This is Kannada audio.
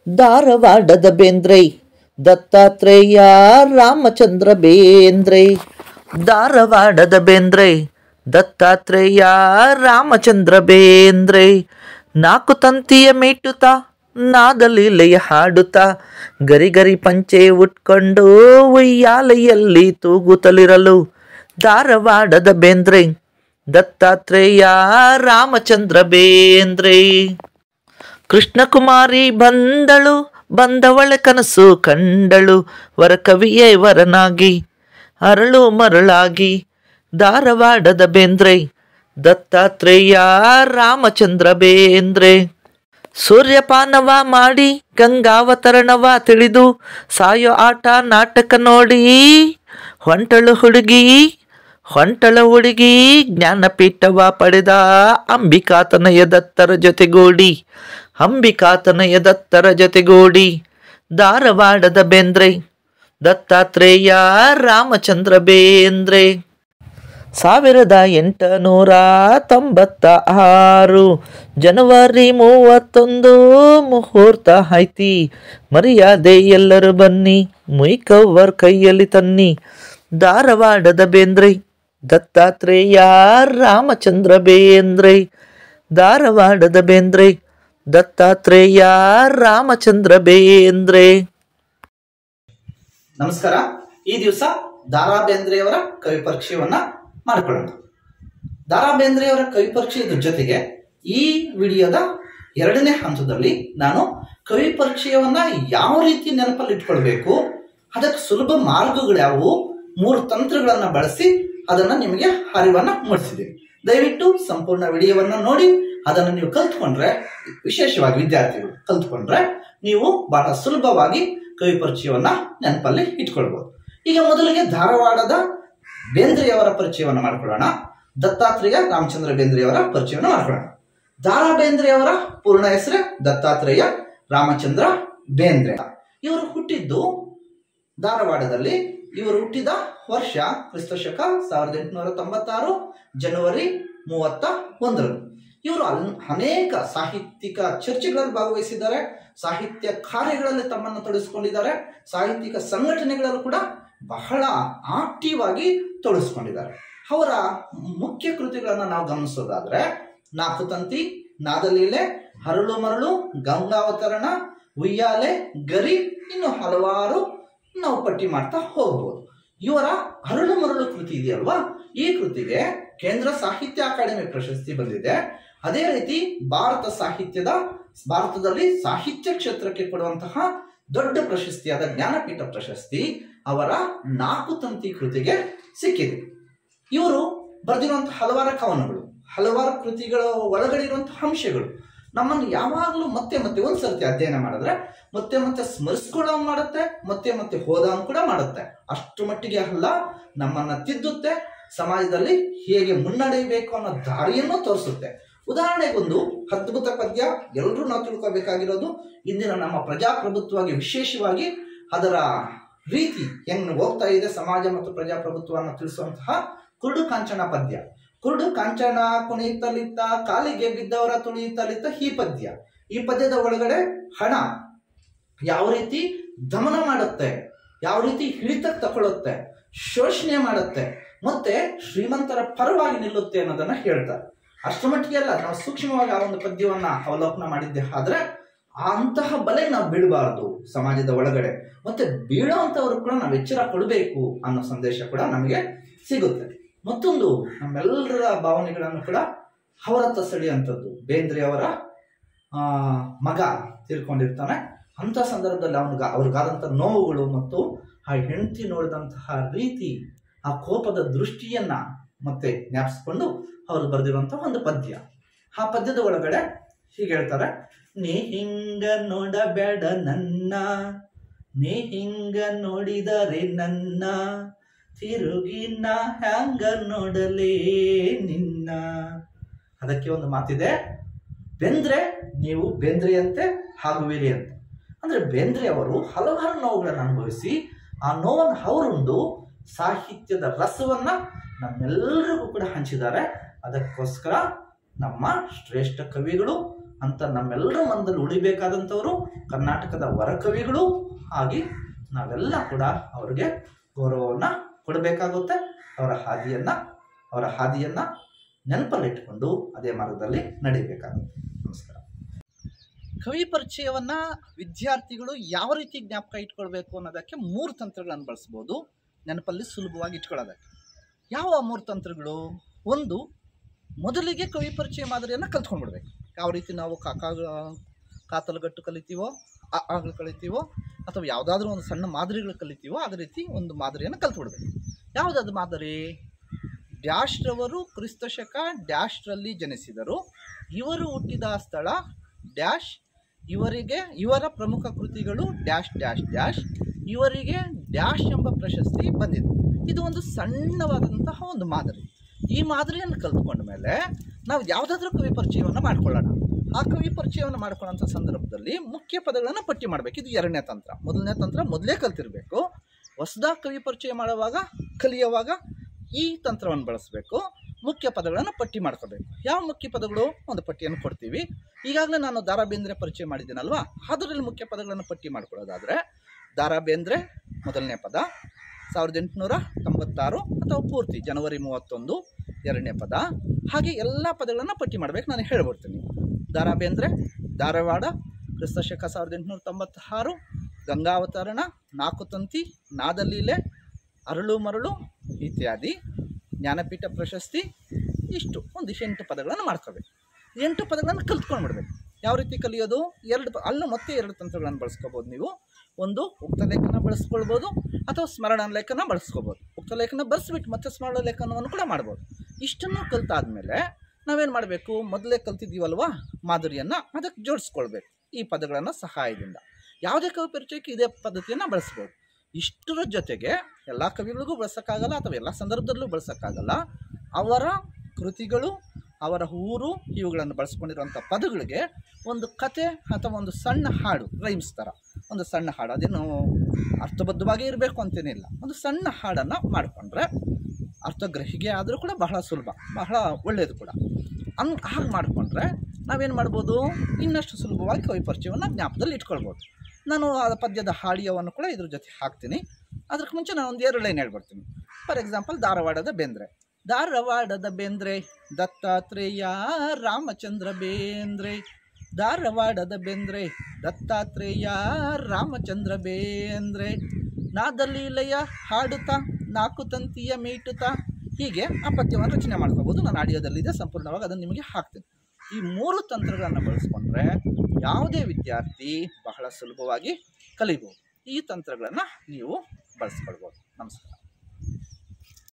ಧಾರವಾಡದ ಬೇಂದ್ರೆ ದತ್ತಾತ್ರೇಯ ರಾಮಚಂದ್ರ ಬೇಂದ್ರೆ ಧಾರವಾಡದ ಬೇಂದ್ರೆ ದತ್ತಾತ್ರೇಯ ರಾಮಚಂದ್ರ ಬೇಂದ್ರೆ ನಾಲ್ಕು ತಂತಿಯ ಮೀಟುತ್ತಾ ನಾದಲೀಲೆಯ ಹಾಡುತ್ತಾ ಗರಿ ಗರಿ ಪಂಚೆ ಉಟ್ಕೊಂಡು ಉಯ್ಯಾಲೆಯಲ್ಲಿ ತೂಗುತ್ತಲಿರಲು ಧಾರವಾಡದ ಬೇಂದ್ರೆ ದತ್ತಾತ್ರೇಯ ರಾಮಚಂದ್ರ ಬೇಂದ್ರೆ ಕೃಷ್ಣಕುಮಾರಿ ಬಂದಳು ಬಂದವಳ ಕನಸು ಕಂಡಳು ವರ ಕವಿಯೇ ವರನಾಗಿ ಅರಳು ಮರಳಾಗಿ ಧಾರವಾಡದ ಬೇಂದ್ರೆ ದತ್ತಾತ್ರೇಯ ರಾಮಚಂದ್ರ ಬೇಂದ್ರೆ ಸೂರ್ಯಪಾನವ ಮಾಡಿ ಗಂಗಾವತರಣವ ತಿಳಿದು ಸಾಯೋ ಆಟ ನಾಟಕ ನೋಡಿ ಹೊಂಟಳು ಹುಡುಗಿ ಹೊಂಟಳ ಹುಡುಗಿ ಜ್ಞಾನಪೀಠವ ಪಡೆದ ಅಂಬಿಕಾತನಯ ದತ್ತರ ಜೊತೆಗೂಡಿ ಅಂಬಿಕಾತನಯ ದತ್ತರ ಜೊತೆಗೂಡಿ ಧಾರವಾಡದ ಬೇಂದ್ರೆ ದತ್ತಾತ್ರೇಯ ರಾಮಚಂದ್ರ ಬೇಂದ್ರೆ ಸಾವಿರದ ಎಂಟುನೂರ ತೊಂಬತ್ತ ಆರು ಜನವರಿ ಮೂವತ್ತೊಂದು ಮುಹೂರ್ತ ಐತಿ ಮರ್ಯಾದೆ ಎಲ್ಲರೂ ಬನ್ನಿ ಮುಯ್ಕವ್ವರ್ ಕೈಯಲ್ಲಿ ತನ್ನಿ ಧಾರವಾಡದ ಬೇಂದ್ರೆ ದತ್ತಾತ್ರೇಯ ರಾಮಚಂದ್ರ ಬೇಂದ್ರೆ ಧಾರವಾಡದ ಬೇಂದ್ರೆ ದತ್ತಾತ್ರೇಯ ರಾಮಚಂದ್ರ ಬೇಂದ್ರೆ ನಮಸ್ಕಾರ ಈ ದಿವಸ ದಾರಾ ಬೇಂದ್ರೆಯವರ ಕವಿ ಪರಿಚಯವನ್ನ ಮಾಡಿಕೊಳ್ಳೋಣ ದಾರಾ ಬೇಂದ್ರೆಯವರ ಕವಿ ಪರಿಚಯದ ಜೊತೆಗೆ ಈ ವಿಡಿಯೋದ ಎರಡನೇ ಹಂತದಲ್ಲಿ ನಾನು ಕವಿ ಪರಿಚಯವನ್ನ ಯಾವ ರೀತಿ ನೆನಪಲ್ಲಿ ಇಟ್ಕೊಳ್ಬೇಕು ಅದಕ್ಕೆ ಸುಲಭ ಮಾರ್ಗಗಳು ಯಾವುವು ಮೂರು ತಂತ್ರಗಳನ್ನ ಬಳಸಿ ಅದನ್ನ ನಿಮಗೆ ಅರಿವನ್ನ ಮೂಡಿಸಿದೆ ದಯವಿಟ್ಟು ಸಂಪೂರ್ಣ ವಿಡಿಯೋವನ್ನ ನೋಡಿ ಅದನ್ನು ನೀವು ಕಲ್ತ್ಕೊಂಡ್ರೆ ವಿಶೇಷವಾಗಿ ವಿದ್ಯಾರ್ಥಿಗಳು ಕಲ್ತ್ಕೊಂಡ್ರೆ ನೀವು ಬಹಳ ಸುಲಭವಾಗಿ ಕವಿ ಪರಿಚಯವನ್ನ ನೆನಪಲ್ಲಿ ಇಟ್ಕೊಳ್ಬಹುದು ಈಗ ಮೊದಲಿಗೆ ಧಾರವಾಡದ ಬೇಂದ್ರೆಯವರ ಪರಿಚಯವನ್ನು ಮಾಡ್ಕೊಳ್ಳೋಣ ದತ್ತಾತ್ರೇಯ ರಾಮಚಂದ್ರ ಬೇಂದ್ರೆಯವರ ಪರಿಚಯವನ್ನು ಮಾಡ್ಕೊಳ್ಳೋಣ ದಾರಾ ಬೇಂದ್ರೆಯವರ ಪೂರ್ಣ ಹೆಸರು ದತ್ತಾತ್ರೇಯ ರಾಮಚಂದ್ರ ಬೇಂದ್ರೆ ಇವರು ಹುಟ್ಟಿದ್ದು ಧಾರವಾಡದಲ್ಲಿ ಇವರು ಹುಟ್ಟಿದ ವರ್ಷ ಕ್ರಿಸ್ತ ಶಕ ಸಾವಿರದ ಎಂಟುನೂರ ತೊಂಬತ್ತಾರು ಜನವರಿ ಮೂವತ್ತ ಒಂದರಂದು ಇವರು ಅಲ್ ಅನೇಕ ಸಾಹಿತ್ಯಿಕ ಚರ್ಚೆಗಳಲ್ಲಿ ಭಾಗವಹಿಸಿದ್ದಾರೆ ಸಾಹಿತ್ಯ ಕಾರ್ಯಗಳಲ್ಲಿ ತಮ್ಮನ್ನು ತೊಡಗಿಸಿಕೊಂಡಿದ್ದಾರೆ ಸಾಹಿತ್ಯಿಕ ಸಂಘಟನೆಗಳಲ್ಲೂ ಕೂಡ ಬಹಳ ಆಕ್ಟಿವ್ ಆಗಿ ತೊಡಗಿಸ್ಕೊಂಡಿದ್ದಾರೆ ಅವರ ಮುಖ್ಯ ಕೃತಿಗಳನ್ನು ನಾವು ಗಮನಿಸೋದಾದ್ರೆ ನಾಲ್ಕು ತಂತಿ ನಾದಲೀಲೆ ಹರಳು ಮರಳು ಗಂಗಾವತರಣ ಉಯ್ಯಾಲೆ ಗರಿ ಇನ್ನು ಹಲವಾರು ನಾವು ಪಟ್ಟಿ ಮಾಡ್ತಾ ಹೋಗ್ಬೋದು ಇವರ ಹರಳು ಮರಳು ಕೃತಿ ಇದೆಯಲ್ವಾ ಈ ಕೃತಿಗೆ ಕೇಂದ್ರ ಸಾಹಿತ್ಯ ಅಕಾಡೆಮಿ ಪ್ರಶಸ್ತಿ ಬಂದಿದೆ ಅದೇ ರೀತಿ ಭಾರತ ಸಾಹಿತ್ಯದ ಭಾರತದಲ್ಲಿ ಸಾಹಿತ್ಯ ಕ್ಷೇತ್ರಕ್ಕೆ ಕೊಡುವಂತಹ ದೊಡ್ಡ ಪ್ರಶಸ್ತಿಯಾದ ಜ್ಞಾನಪೀಠ ಪ್ರಶಸ್ತಿ ಅವರ ನಾಲ್ಕು ತಂತಿ ಕೃತಿಗೆ ಸಿಕ್ಕಿದೆ ಇವರು ಬರೆದಿರುವಂತಹ ಹಲವಾರು ಕವನಗಳು ಹಲವಾರು ಕೃತಿಗಳ ಒಳಗಡೆ ಇರುವಂತಹ ಅಂಶಗಳು ನಮ್ಮನ್ನು ಯಾವಾಗಲೂ ಮತ್ತೆ ಮತ್ತೆ ಒಂದ್ಸರ್ತಿ ಅಧ್ಯಯನ ಮಾಡಿದ್ರೆ ಮತ್ತೆ ಮತ್ತೆ ಸ್ಮರಿಸ್ಕೊಳ್ಳೋ ಮಾಡುತ್ತೆ ಮತ್ತೆ ಮತ್ತೆ ಹೋದಂಗ್ ಕೂಡ ಮಾಡುತ್ತೆ ಅಷ್ಟು ಮಟ್ಟಿಗೆ ಅಲ್ಲ ನಮ್ಮನ್ನ ತಿದ್ದುತ್ತೆ ಸಮಾಜದಲ್ಲಿ ಹೇಗೆ ಮುನ್ನಡೆಯಬೇಕು ಅನ್ನೋ ದಾರಿಯನ್ನು ತೋರಿಸುತ್ತೆ ಉದಾಹರಣೆಗೊಂದು ಅದ್ಭುತ ಪದ್ಯ ಎಲ್ಲರೂ ನಾವು ತಿಳ್ಕೊಬೇಕಾಗಿರೋದು ಇಂದಿನ ನಮ್ಮ ಪ್ರಜಾಪ್ರಭುತ್ವವಾಗಿ ವಿಶೇಷವಾಗಿ ಅದರ ರೀತಿ ಹೆಂಗ್ ಹೋಗ್ತಾ ಇದೆ ಸಮಾಜ ಮತ್ತು ಪ್ರಜಾಪ್ರಭುತ್ವವನ್ನು ತಿಳಿಸುವಂತಹ ಕುರುಡು ಕಾಂಚನ ಪದ್ಯ ಕುರುಡು ಕಾಂಚನ ಕುಣಿತಲಿತ್ತ ಕಾಲಿಗೆ ಬಿದ್ದವರ ತುಣಿತಲಿತ್ತ ಈ ಪದ್ಯ ಈ ಪದ್ಯದ ಒಳಗಡೆ ಹಣ ಯಾವ ರೀತಿ ದಮನ ಮಾಡುತ್ತೆ ಯಾವ ರೀತಿ ಹಿಡಿತಕ್ಕೆ ತಗೊಳುತ್ತೆ ಶೋಷಣೆ ಮಾಡುತ್ತೆ ಮತ್ತೆ ಶ್ರೀಮಂತರ ಪರವಾಗಿ ನಿಲ್ಲುತ್ತೆ ಅನ್ನೋದನ್ನ ಹೇಳ್ತಾರೆ ಅಷ್ಟರ ಮಟ್ಟಿಗೆ ಅಲ್ಲ ನಾವು ಸೂಕ್ಷ್ಮವಾಗಿ ಆ ಒಂದು ಪದ್ಯವನ್ನ ಅವಲೋಕನ ಮಾಡಿದ್ದೆ ಆದ್ರೆ ಅಂತಹ ಬಲೆ ನಾವು ಬೀಳಬಾರದು ಸಮಾಜದ ಒಳಗಡೆ ಮತ್ತೆ ಬೀಳೋಂಥವ್ರು ಕೂಡ ನಾವು ಎಚ್ಚರ ಕೊಡಬೇಕು ಅನ್ನೋ ಸಂದೇಶ ಕೂಡ ನಮಗೆ ಸಿಗುತ್ತೆ ಮತ್ತೊಂದು ನಮ್ಮೆಲ್ಲರ ಭಾವನೆಗಳನ್ನು ಕೂಡ ಅವರತ್ತ ಸೆಳೆಯುವಂಥದ್ದು ಬೇಂದ್ರೆ ಅವರ ಆ, ಮಗ ತೀರ್ಕೊಂಡಿರ್ತಾನೆ ಅಂಥ ಸಂದರ್ಭದಲ್ಲಿ ಅವನಿಗೆ ಅವ್ರಿಗಾದಂಥ ನೋವುಗಳು ಮತ್ತು ಆ ಹೆಂಡತಿ ನೋಡಿದಂತಹ ರೀತಿ ಆ ಕೋಪದ ದೃಷ್ಟಿಯನ್ನ ಮತ್ತೆ ಜ್ಞಾಪಿಸ್ಕೊಂಡು ಅವರು ಬರೆದಿರುವಂತಹ ಒಂದು ಪದ್ಯ ಆ ಪದ್ಯದ ಒಳಗಡೆ ಹೀಗೆ ಹೇಳ್ತಾರೆ ನೀ ಹಿಂಗ ನೋಡಬೇಡ ನನ್ನ ನೀ ಹಿಂಗ ನೋಡಿದರೆ ನನ್ನ ತಿರುಗಿ ನಾ ಹ್ಯಾಂಗ ನೋಡಲೇ ನಿನ್ನ ಅದಕ್ಕೆ ಒಂದು ಮಾತಿದೆ ಬೆಂದ್ರೆ ನೀವು ಬೆಂದ್ರೆಯಂತೆ ಆಗುವಿರಿ ಅಂತ ಅಂದ್ರೆ ಬೇಂದ್ರೆ ಅವರು ಹಲವಾರು ನೋವುಗಳನ್ನು ಅನುಭವಿಸಿ ಆ ನೋವನ್ನು ಅವರೊಂದು ಸಾಹಿತ್ಯದ ರಸವನ್ನ ನಮ್ಮೆಲ್ಲರಿಗೂ ಕೂಡ ಹಂಚಿದ್ದಾರೆ ಅದಕ್ಕೋಸ್ಕರ ನಮ್ಮ ಶ್ರೇಷ್ಠ ಕವಿಗಳು ಅಂತ ನಮ್ಮೆಲ್ಲರ ಮನದಲ್ಲಿ ಉಳಿಬೇಕಾದಂಥವರು ಕರ್ನಾಟಕದ ವರಕವಿಗಳು ಆಗಿ ನಾವೆಲ್ಲ ಕೂಡ ಅವರಿಗೆ ಗೌರವವನ್ನು ಕೊಡಬೇಕಾಗುತ್ತೆ ಅವರ ಹಾದಿಯನ್ನ ಅವರ ಹಾದಿಯನ್ನ ನೆನಪಲ್ಲಿಟ್ಟುಕೊಂಡು ಅದೇ ಮಾರ್ಗದಲ್ಲಿ ನಡೀಬೇಕಾಗುತ್ತೆ ನಮಸ್ಕಾರ ಕವಿ ಪರಿಚಯವನ್ನ ವಿದ್ಯಾರ್ಥಿಗಳು ಯಾವ ರೀತಿ ಜ್ಞಾಪಕ ಇಟ್ಕೊಳ್ಬೇಕು ಅನ್ನೋದಕ್ಕೆ ಮೂರು ತಂತ್ರಗಳನ್ನು ಬಳಸ್ಬೋದು ನೆನಪಲ್ಲಿ ಸುಲಭವಾಗಿ ಇಟ್ಕೊಳ್ಳೋದಕ್ಕೆ ಯಾವ ಆ ಮೂರು ತಂತ್ರಗಳು ಒಂದು ಮೊದಲಿಗೆ ಕವಿ ಪರಿಚಯ ಮಾದರಿಯನ್ನು ಕಲ್ತ್ಕೊಂಡ್ಬಿಡ್ಬೇಕು ಯಾವ ರೀತಿ ನಾವು ಕಾಕ ಕಾತಲಗಟ್ಟು ಕಲಿತೀವೋ ಆ ಆಗಳು ಕಲಿತೀವೋ ಅಥವಾ ಯಾವುದಾದ್ರೂ ಒಂದು ಸಣ್ಣ ಮಾದರಿಗಳು ಕಲಿತೀವೋ ಅದೇ ರೀತಿ ಒಂದು ಮಾದರಿಯನ್ನು ಕಲ್ತ್ಬಿಡ್ಬೇಕು ಯಾವುದಾದ್ರು ಮಾದರಿ ಡ್ಯಾಶ್ರವರು ಕ್ರಿಸ್ತ ಶಕ ಡ್ಯಾಶ್ರಲ್ಲಿ ಜನಿಸಿದರು ಇವರು ಹುಟ್ಟಿದ ಸ್ಥಳ ಡ್ಯಾಶ್ ಇವರಿಗೆ ಇವರ ಪ್ರಮುಖ ಕೃತಿಗಳು ಡ್ಯಾಶ್ ಡ್ಯಾಶ್ ಡ್ಯಾಶ್ ಇವರಿಗೆ ಡ್ಯಾಶ್ ಎಂಬ ಪ್ರಶಸ್ತಿ ಬಂದಿದೆ ಇದು ಒಂದು ಸಣ್ಣವಾದಂತಹ ಒಂದು ಮಾದರಿ ಈ ಮಾದರಿಯನ್ನು ಕಲ್ತ್ಕೊಂಡ ಮೇಲೆ ನಾವು ಯಾವುದಾದ್ರೂ ಕವಿ ಪರಿಚಯವನ್ನು ಮಾಡ್ಕೊಳ್ಳೋಣ ಆ ಕವಿ ಪರಿಚಯವನ್ನು ಮಾಡ್ಕೊಳ್ಳೋಂಥ ಸಂದರ್ಭದಲ್ಲಿ ಮುಖ್ಯ ಪದಗಳನ್ನು ಪಟ್ಟಿ ಮಾಡಬೇಕು ಇದು ಎರಡನೇ ತಂತ್ರ ಮೊದಲನೇ ತಂತ್ರ ಮೊದಲೇ ಕಲ್ತಿರಬೇಕು ಹೊಸದಾಗಿ ಕವಿ ಪರಿಚಯ ಮಾಡುವಾಗ ಕಲಿಯುವಾಗ ಈ ತಂತ್ರವನ್ನು ಬಳಸಬೇಕು ಮುಖ್ಯ ಪದಗಳನ್ನು ಪಟ್ಟಿ ಮಾಡ್ಕೋಬೇಕು ಯಾವ ಮುಖ್ಯ ಪದಗಳು ಒಂದು ಪಟ್ಟಿಯನ್ನು ಕೊಡ್ತೀವಿ ಈಗಾಗಲೇ ನಾನು ದಾರಾ ಬೇಂದ್ರೆ ಪರಿಚಯ ಮಾಡಿದ್ದೀನಲ್ವಾ ಅದರಲ್ಲಿ ಮುಖ್ಯ ಪದಗಳನ್ನು ಪಟ್ಟಿ ಮಾಡ್ಕೊಳ್ಳೋದಾದರೆ ದಾರಾ ಬೇಂದ್ರೆ ಮೊದಲನೇ ಪದ ಸಾವಿರದ ಎಂಟುನೂರ ತೊಂಬತ್ತಾರು ಅಥವಾ ಪೂರ್ತಿ ಜನವರಿ ಮೂವತ್ತೊಂದು ಎರಡನೇ ಪದ ಹಾಗೆ ಎಲ್ಲ ಪದಗಳನ್ನು ಪಟ್ಟಿ ಮಾಡಬೇಕು ನಾನು ಹೇಳ್ಬಿಡ್ತೀನಿ ದಾರಾ ಬೇಂದ್ರೆ ಧಾರವಾಡ ಕ್ರಿಸ್ತಶಕ ಸಾವಿರದ ಎಂಟುನೂರ ತೊಂಬತ್ತಾರು ಗಂಗಾವತರಣ ನಾಲ್ಕು ತಂತಿ ನಾದಲೀಲೆ ಅರಳು ಮರಳು ಇತ್ಯಾದಿ ಜ್ಞಾನಪೀಠ ಪ್ರಶಸ್ತಿ ಇಷ್ಟು ಒಂದಿಷ್ಟು ಎಂಟು ಪದಗಳನ್ನು ಮಾಡ್ಕೋಬೇಕು ಎಂಟು ಪದಗಳನ್ನು ಕಲ್ತ್ಕೊಂಡ್ಬಿಡ್ಬೇಕು ಯಾವ ರೀತಿ ಕಲಿಯೋದು ಎರಡು ಪ- ಅಲ್ಲೂ ಮತ್ತೆ ಎರಡು ತಂತ್ರಗಳನ್ನು ಬಳಸ್ಕೋಬೋದು ನೀವು ಒಂದು ಉಕ್ತ ಲೇಖನ ಬಳಸ್ಕೊಳ್ಬೋದು ಅಥವಾ ಸ್ಮರಣ ಲೇಖನ ಬಳಸ್ಕೋಬೋದು ಉಕ್ತ ಲೇಖನ ಬರ್ಸ್ಬಿಟ್ಟು ಮತ್ತೆ ಸ್ಮರಣ ಲೇಖನವನ್ನು ಕೂಡ ಮಾಡ್ಬೋದು ಇಷ್ಟನ್ನು ಕಲ್ತಾದ್ಮೇಲೆ ನಾವೇನು ಮಾಡಬೇಕು ಮೊದಲೇ ಕಲ್ತಿದ್ದೀವಲ್ವಾ ಮಾದರಿಯನ್ನು ಅದಕ್ಕೆ ಜೋಡಿಸ್ಕೊಳ್ಬೇಕು ಈ ಪದಗಳನ್ನು ಸಹಾಯದಿಂದ ಯಾವುದೇ ಕವಿ ಪರಿಚಯಕ್ಕೆ ಇದೇ ಪದ್ಧತಿಯನ್ನು ಬಳಸ್ಬೋದು ಇಷ್ಟರ ಜೊತೆಗೆ ಎಲ್ಲ ಕವಿಗಳಿಗೂ ಬಳಸೋಕ್ಕಾಗಲ್ಲ ಅಥವಾ ಎಲ್ಲ ಸಂದರ್ಭದಲ್ಲೂ ಬಳಸೋಕ್ಕಾಗಲ್ಲ ಅವರ ಕೃತಿಗಳು ಅವರ ಊರು ಇವುಗಳನ್ನು ಬಳಸ್ಕೊಂಡಿರುವಂಥ ಪದಗಳಿಗೆ ಒಂದು ಕತೆ ಅಥವಾ ಒಂದು ಸಣ್ಣ ಹಾಡು ರೈಮ್ಸ್ ಥರ ಒಂದು ಸಣ್ಣ ಹಾಡು ಅದೇನು ಅರ್ಥಬದ್ಧವಾಗೇ ಇರಬೇಕು ಅಂತೇನಿಲ್ಲ ಒಂದು ಸಣ್ಣ ಹಾಡನ್ನು ಮಾಡಿಕೊಂಡ್ರೆ ಅರ್ಥಗ್ರಹಿಕೆ ಆದರೂ ಕೂಡ ಬಹಳ ಸುಲಭ ಬಹಳ ಒಳ್ಳೆಯದು ಕೂಡ ಹಂಗೆ ಹಾಗೆ ಮಾಡಿಕೊಂಡ್ರೆ ನಾವೇನು ಮಾಡ್ಬೋದು ಇನ್ನಷ್ಟು ಸುಲಭವಾಗಿ ಕವಿ ಪರಿಚಯವನ್ನು ಜ್ಞಾಪಕದಲ್ಲಿ ಇಟ್ಕೊಳ್ಬೋದು ನಾನು ಆ ಪದ್ಯದ ಹಾಡಿಯವನ್ನು ಕೂಡ ಇದ್ರ ಜೊತೆ ಹಾಕ್ತೀನಿ ಅದಕ್ಕೆ ಮುಂಚೆ ನಾನು ಒಂದು ಎರಡು ಲೈನ್ ಹೇಳ್ಬಿಡ್ತೀನಿ ಫಾರ್ ಎಕ್ಸಾಂಪಲ್ ಧಾರವಾಡದ ಬೇಂದ್ರೆ ಧಾರವಾಡದ ಬೇಂದ್ರೆ ದತ್ತಾತ್ರೇಯ ರಾಮಚಂದ್ರ ಬೇಂದ್ರೆ ಧಾರವಾಡದ ಬೇಂದ್ರೆ ದತ್ತಾತ್ರೇಯ ರಾಮಚಂದ್ರ ಬೇಂದ್ರೆ ನಾದಲೀಲೆಯ ಹಾಡುತ್ತಾ ನಾಲ್ಕು ತಂತಿಯ ಮೀಟುತ್ತಾ ಹೀಗೆ ಆ ಪದ್ಯವನ್ನು ರಚನೆ ಮಾಡ್ಕೋಬೋದು ನಾನು ಆಡಿಯೋದಲ್ಲಿದೆ ಸಂಪೂರ್ಣವಾಗಿ ಅದನ್ನು ನಿಮಗೆ ಹಾಕ್ತೀನಿ ಈ ಮೂರು ತಂತ್ರಗಳನ್ನು ಬಳಸ್ಕೊಂಡ್ರೆ ಯಾವುದೇ ವಿದ್ಯಾರ್ಥಿ ಬಹಳ ಸುಲಭವಾಗಿ ಕಲಿಬೋದು ಈ ತಂತ್ರಗಳನ್ನು ನೀವು ಬಳಸ್ಕೊಳ್ಬೋದು ನಮಸ್ಕಾರ